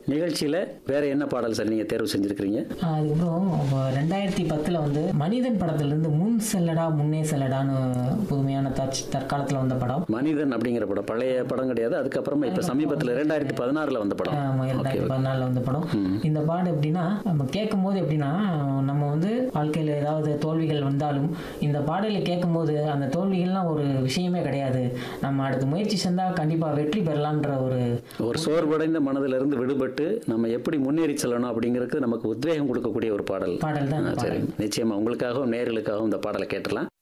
நிகழ்ச்சியில வேற என்ன பாடல் சார் நீங்க தேர்வு செஞ்சிருக்கிறீங்க அதுக்கப்புறம் இப்போ ரெண்டாயிரத்தி பத்தில் வந்து மனிதன் படத்துலேருந்து முன் செல்லடா முன்னே செல்லடான்னு புதுமையான தற் தற்காலத்தில் வந்த படம் மனிதன் அப்படிங்கிற படம் பழைய படம் கிடையாது அதுக்கப்புறமா இப்ப சமீபத்துல ரெண்டாயிரத்தி பதினாறுல வந்த படம் ஆமா, ரெண்டாயிரத்தி பதினாலில் வந்த படம் இந்த பாடு எப்படின்னா நம்ம கேட்கும்போது எப்படின்னா நம்ம வந்து வாழ்க்கையில் ஏதாவது தோல்விகள் வந்தாலும் இந்த பாடலை கேட்கும்போது அந்த தோல்விகள்லாம் ஒரு விஷயமே கிடையாது நம்ம அடுத்து முயற்சி செஞ்சால் கண்டிப்பாக வெற்றி பெறலான்ற ஒரு ஒரு சோர்வடைந்த மனதிலிருந்து விடுபட்டு நம்ம எப்படி முன்னேறி செல்லணும் அப்படிங்கிறது நமக்கு உத்வேகம் கொடுக்கக்கூடிய ஒரு பாடல் பாடல் தான் ஆ, சரி நிச்சயமா உங்களுக்காகவும் நேர்களுக்காகவும் இந்த பாடலை கேட்டலாம்